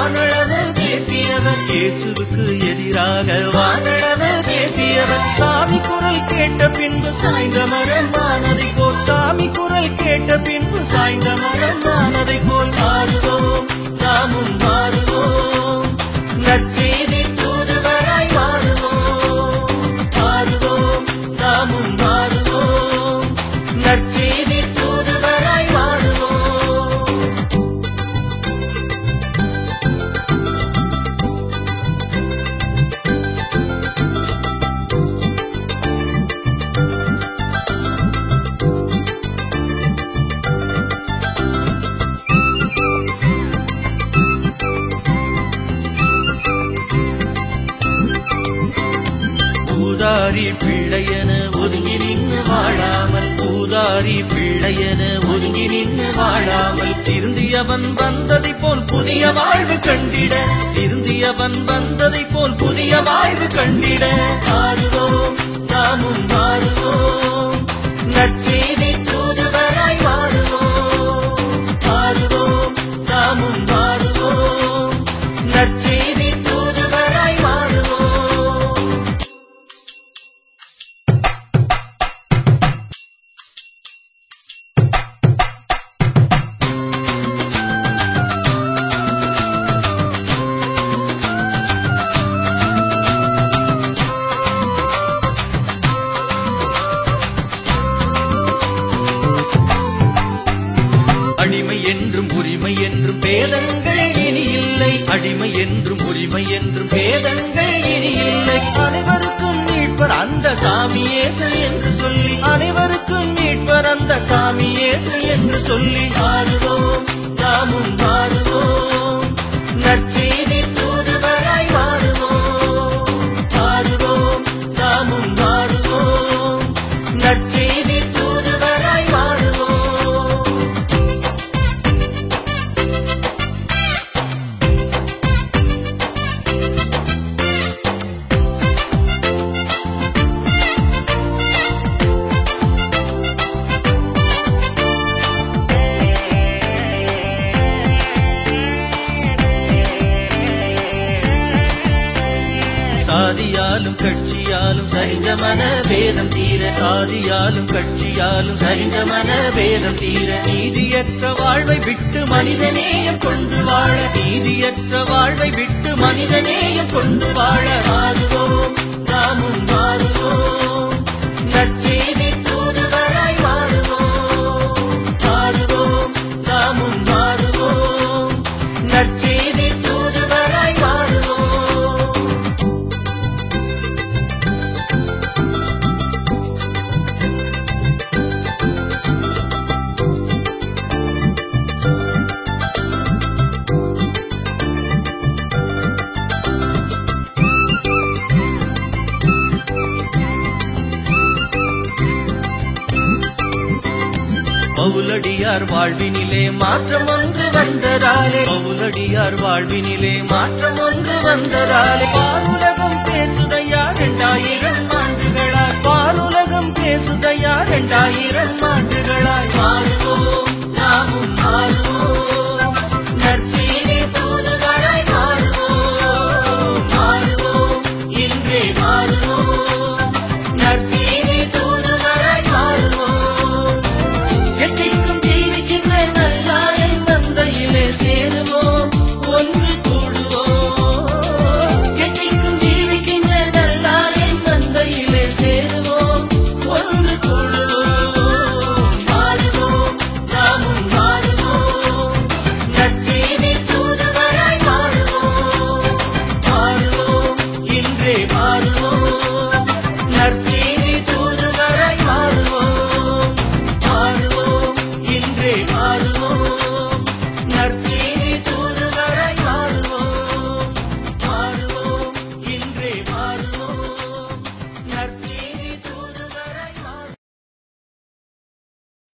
வானளவு பேசியவர் இயேசுவுக்கு எதிராக வானளவு பேசியவர் சாமி குரல் கேட்ட பின்பு சாய்ந்த மரம் ஆனதை போல் சாமி குரல் கேட்ட பின்பு சாய்ந்த மரம் ஆனதை போல் மாறுவோம் நாமும் மாறுவோம் நற்செய்தி தூதுவராய் மாறுவோம் மாறுவோம் நாமும் மாறுவோம் நற்செய்தி தூதுவராய் மாறுவோம் ஊதாரி பிள்ளையன ஒதுங்கி நின்று வாழாமல் ஊதாரி பிள்ளையன ஒதுங்கி நின்று வாழாமல் திருந்தியவன் வந்ததை போல் புதிய வாழ்வு கண்டிட திருந்தியவன் வந்ததை போல் புதிய வாழ்வு கண்டிட மாறுவோம் நாமும் மாறுவோம் நற்செய்தி தூதுவராய் மாறுவோம் மாறுவோம் நாமும் மாறுவோம் நற்செய்தி தூதுவராய் மாறுவோம் அடிமை என்றும் உரிமை என்றும் பேதங்கள் இனி இல்லை அடிமை என்றும் உரிமை என்றும் பேதங்கள் இனி இல்லை அனைவருக்கும் மீட்பர் அந்த சாமியேசு என்று சொல்லி அனைவருக்கும் மீட்பர் அந்த சாமியேசு என்று சொல்லி மாறுவோம் நாமும் மாறுவோம் நற்செய்தி தூதுவராய் மாறுவோம் மாறுவோம் நாமும் மாறுவோம் நற்செய்தி தூதுவராய் மாறுவோம் சாதியாலும் கட்சியாலும் சரிந்த மன வேதம் தீர சாதியாலும் கட்சியாலும் சரிந்த மன வேதம் தீர நீதியற்ற வாழ்வை விட்டு மனிதநேயம் கொண்டு வாழ நீதியற்ற வாழ்வை விட்டு மனிதநேயம் கொண்டு வாழ மாறுவோம் நாமும் மாறுவோம் நற்செய்தி தூதுவராய் மாறுவோம் மாறுவோம் நாமும் மாறுவோம் நற்செய்தி தூதுவராய் மாறுவோம் பவுலடியார் வாழ்வினிலே மாற்றம் ஒன்று வந்ததாலே பவுலடியார் வாழ்வினிலே மாற்றம் ஒன்று வந்ததாலே பாருலகம் பேசுதையா இரண்டாயிரம் ஆண்டுகளால் பாருலகம் பேசுதையா இரண்டாயிரம்